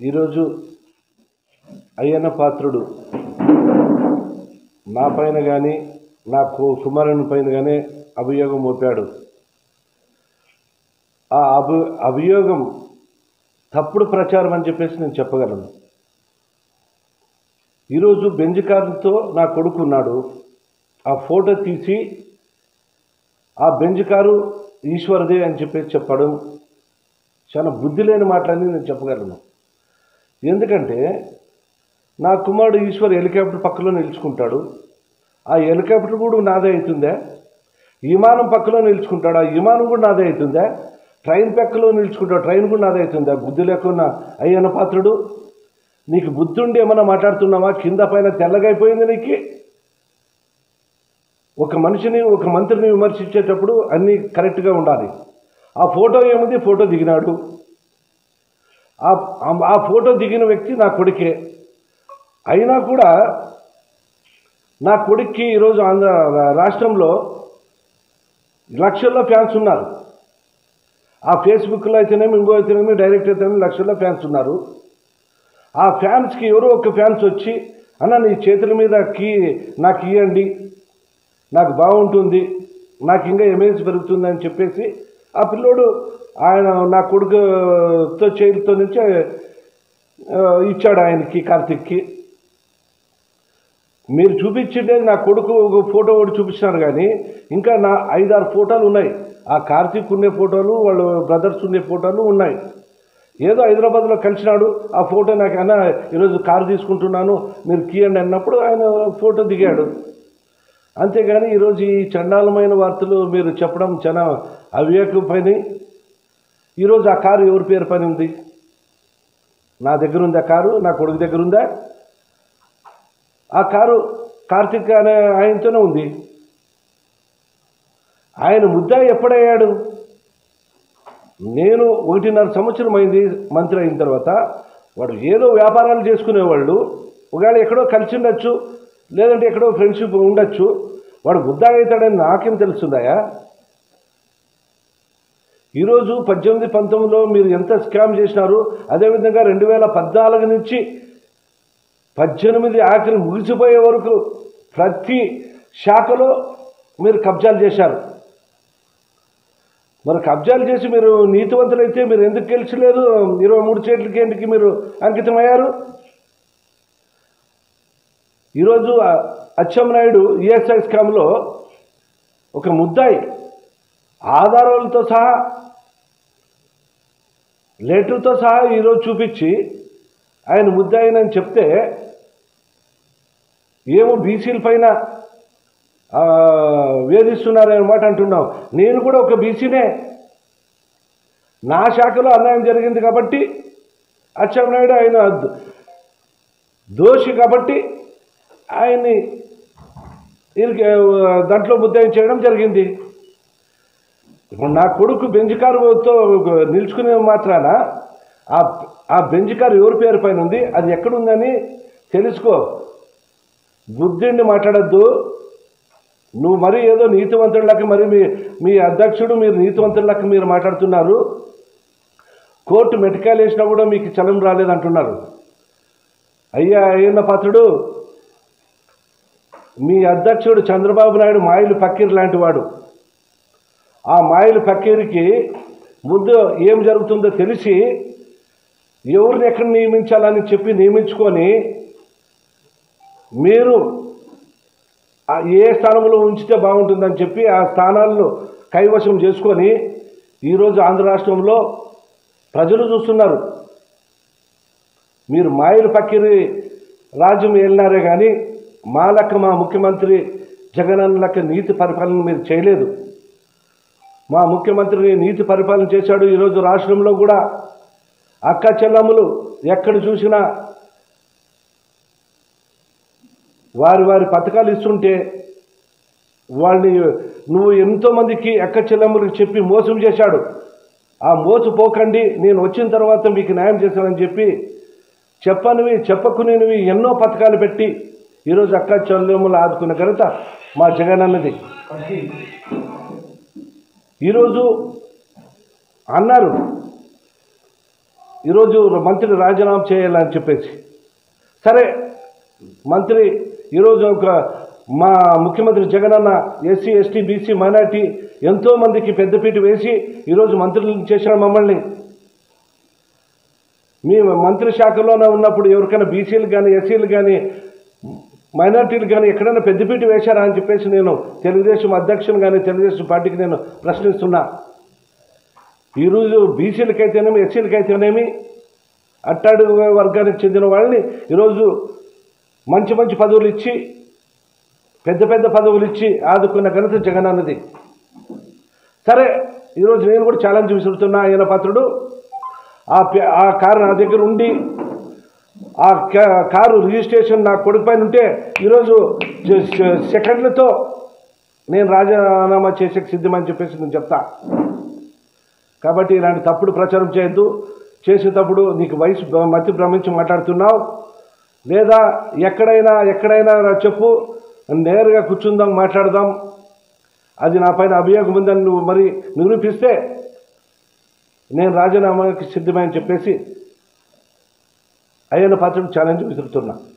ఈరోజు అయ్యన్న పాత్రుడు నా పైన కానీ నా కు- కుమారుని పైన కానీ అభియోగం మోపాడు ఆ అభి అభియోగం తప్పుడు ప్రచారం అని చెప్పేసి నేను చెప్పగలను ఈరోజు బెంజ్ కారుతో నా కొడుకు ఉన్నాడు ఆ ఫోటో తీసి ఆ బెంజ్ కారు ఈశ్వరదే అని చెప్పేసి చెప్పడం చాలా బుద్ధి లేని మాటలని నేను చెప్పగలను ఎందుకంటే నా కుమారుడు ఈశ్వర్ హెలికాప్టర్ పక్కలో నిలుచుకుంటాడు ఆ హెలికాప్టర్ కూడా నాదే అవుతుందా విమానం పక్కలో నిలుచుకుంటాడు ఆ విమానం కూడా నాదే అవుతుందా ట్రైన్ పక్కలో నిలుచుకుంటాడు ట్రైన్ కూడా నాదే అవుతుందా బుద్ధి లేకున్నా అయ్యన్న పాత్రుడు నీకు బుద్ధి ఉండి ఏమన్నా మాట్లాడుతున్నావా కింద పైన తెల్లగైపోయింది నీకు ఒక మనిషిని ఒక మంత్రిని విమర్శించేటప్పుడు అన్నీ కరెక్ట్గా ఉండాలి ఆ ఫోటో ఏముంది ఫోటో దిగినాడు ఆ ఆ- ఆ ఫోటో దిగిన వ్యక్తి నా కొడుకే అయినా కూడా నా కొడుక్కి ఈరోజు ఆంధ్ర రాష్ట్రంలో లక్షల్లో ఫ్యాన్స్ ఉన్నారు ఆ ఫేస్బుక్లో అయితేనేమి ఇంకో అయితేనేమి డైరెక్ట్ అయితేనేమి లక్షల్లో ఫ్యాన్స్ ఉన్నారు ఆ ఫ్యాన్స్కి ఎవరో ఒక ఫ్యాన్స్ వచ్చి అన్న నీ చేతుల మీద కీ నాకు ఇవ్వండి నాకు బాగుంటుంది నాకు ఇంకా ఎమేజ్ పెరుగుతుంది అని చెప్పేసి ఆ పిల్లోడు ఆయన నా కొడుకుతో చేతితో నుంచి ఆ, ఇచ్చాడు ఆయనకి కార్తిక్కి మీరు చూపించిండేది నా కొడుకు ఒక ఫోటో ఒకటి చూపించినారు కానీ ఇంకా నా ఐదారు ఫోటోలు ఉన్నాయి ఆ కార్తీక్ ఉండే ఫోటోలు వాళ్ళ బ్రదర్స్ ఉండే ఫోటోలు ఉన్నాయి ఏదో హైదరాబాద్లో కలిసినాడు ఆ ఫోటో నాకు అన్న ఈరోజు కారు తీసుకుంటున్నాను మీరు కీయండి అన్నప్పుడు ఆయన ఫోటో దిగాడు అంతేగాని ఈరోజు ఈ చండాలమైన వార్తలు మీరు చెప్పడం చాలా అవివేకం పని ఈరోజు ఆ కారు ఎవరి పేరు పని ఉంది నా దగ్గర ఉందా కారు నా కొడుకు దగ్గర ఉందా ఆ కారు కార్తిక్ అనే ఆయనతోనే ఉంది ఆయన ముద్ద ఎప్పుడయ్యాడు నేను ఒకటిన్నర సంవత్సరం అయింది మంత్రి అయిన తర్వాత వాడు ఏదో వ్యాపారాలు చేసుకునేవాళ్ళు ఒకవేళ ఎక్కడో కలిసి ఉండొచ్చు లేదంటే ఎక్కడో ఫ్రెండ్షిప్ ఉండొచ్చు వాడు ముద్ద అవుతాడని నాకేం తెలుస్తుందాయా ఈరోజు పద్దెనిమిది పంతొమ్మిదిలో మీరు ఎంత స్కామ్ చేసినారు అదేవిధంగా రెండు వేల పద్నాలుగు నుంచి పద్దెనిమిది ఆఖరి ముగిసిపోయే వరకు ప్రతి శాఖలో మీరు కబ్జాలు చేశారు మరి కబ్జాలు చేసి మీరు నీతివంతులైతే మీరు ఎందుకు గెలిచలేదు ఇరవై మూడు సీట్లకి ఎందుకు మీరు అంకితమయ్యారు ఈరోజు అచ్చెన్నాయుడు ఈఎస్ఐ స్కామ్లో ఒక ముద్దాయి ఆధారాలతో సహా లెటర్తో సహా ఈరోజు చూపించి ఆయన ముద్దాయినని చెప్తే ఏమో బీసీల పైన ఆ, వేధిస్తున్నారనే మాట అంటున్నావు నేను కూడా ఒక బీసీనే నా శాఖలో అన్యాయం జరిగింది కాబట్టి అచ్చెన్నాయుడు ఆయన ద- దోషి కాబట్టి ఆయన్ని వీరికి దాంట్లో ముద్దాయి చేయడం జరిగింది ఇప్పుడు నా కొడుకు బెంజ్ కారుతో నిల్చుకునే మాత్రాన ఆ ఆ బెంజ్ కారు ఎవరి పేరు పైన ఉంది అది ఎక్కడుందని తెలుసుకో బుద్ధిండి మాట్లాడద్దు నువ్వు మరి ఏదో నీతివంతుడిలాగా మరి మీ మీ అధ్యక్షుడు మీరు నీతివంతుడిలాగా మీరు మాట్లాడుతున్నారు కోర్టు మెటకాయలు వేసినా కూడా మీకు చలం రాలేదంటున్నారు అయ్యా అయ్యన్న పాత్రుడు మీ అధ్యక్షుడు చంద్రబాబు నాయుడు మాయిలు పక్కీర్ లాంటి వాడు ఆ మాయిలు పక్కీరికి ముందు ఏం జరుగుతుందో తెలిసి ఎవరిని ఎక్కడ నియమించాలని చెప్పి నియమించుకొని మీరు ఆ ఏ స్థానంలో ఉంచితే బాగుంటుందని చెప్పి ఆ స్థానాలను కైవశం చేసుకొని ఈరోజు ఆంధ్ర రాష్ట్రంలో ప్రజలు చూస్తున్నారు మీరు మాయలు పక్కిరి రాజ్యం వెళ్ళినారే కానీ మా లెక్క మా ముఖ్యమంత్రి జగనన్న లెక్క నీతి పరిపాలన మీరు చేయలేదు మా ముఖ్యమంత్రి నీతి పరిపాలన చేశాడు ఈరోజు రాష్ట్రంలో కూడా అక్క చెల్లమ్ములు ఎక్కడ చూసినా వారి వారి పథకాలు ఇస్తుంటే వాళ్ళని నువ్వు ఎంతోమందికి ఎక్క చెల్లెమ్మలకు చెప్పి మోసం చేశాడు ఆ మోసు పోకండి నేను వచ్చిన తర్వాత మీకు న్యాయం చేశానని చెప్పి చెప్పనివి చెప్పకునేవి ఎన్నో పథకాలు పెట్టి ఈరోజు అక్క చెల్లెమ్మలు ఆదుకున్న ఘనత మా జగన్ అన్నది ఈరోజు అన్నారు ఈరోజు మంత్రి రాజీనామా చేయాలని చెప్పేసి సరే మంత్రి ఈరోజు ఒక మా ముఖ్యమంత్రి జగనన్న ఎస్సీ ఎస్టీ బీసీ మైనార్టీ ఎంతో మందికి పెద్దపీట వేసి ఈరోజు మంత్రులను చేసిన మమ్మల్ని మీ మంత్రి శాఖలోనే ఉన్నప్పుడు ఎవరికైనా బీసీలు కానీ ఎస్సీలు కానీ మైనార్టీలు కానీ ఎక్కడైనా పెద్దపీట వేశారా అని చెప్పేసి నేను తెలుగుదేశం అధ్యక్షుని కానీ తెలుగుదేశం పార్టీకి నేను ప్రశ్నిస్తున్నా ఈరోజు బీసీలకైతేనేమి ఎస్సీలకైతేనేమి అట్టాడు వర్గానికి చెందిన వాళ్ళని ఈరోజు మంచి మంచి పదవులు ఇచ్చి పెద్ద పెద్ద పదవులు ఇచ్చి ఆదుకున్న ఘనత జగన్ అన్నది సరే ఈరోజు నేను కూడా ఛాలెంజ్ విసురుతున్నా ఆయన పాత్రుడు ఆ పే- ఆ కారు నా దగ్గర ఉండి ఆ కా- కారు రిజిస్ట్రేషన్ నా కొడుకు పైన ఉంటే ఈరోజు జ- జ- సెకండ్లతో నేను రాజీనామా చేసే సిద్ధమని చెప్పేసి నేను చెప్తా కాబట్టి ఇలాంటి తప్పుడు ప్రచారం చేయొద్దు చేసేటప్పుడు నీకు వయసు భ్ర- మతి భ్రమించి మాట్లాడుతున్నావు లేదా ఎక్కడైనా ఎక్కడైనా రా చెప్పు నేరుగా కూర్చుందాం మాట్లాడదాం అది నా పైన అభియోగం ఉందని నువ్వు మరి నిరూపిస్తే నేను రాజీనామాకి సిద్ధమని చెప్పేసి అయ్యన్న పాత్రకు ఛాలెంజ్ విసురుతున్నా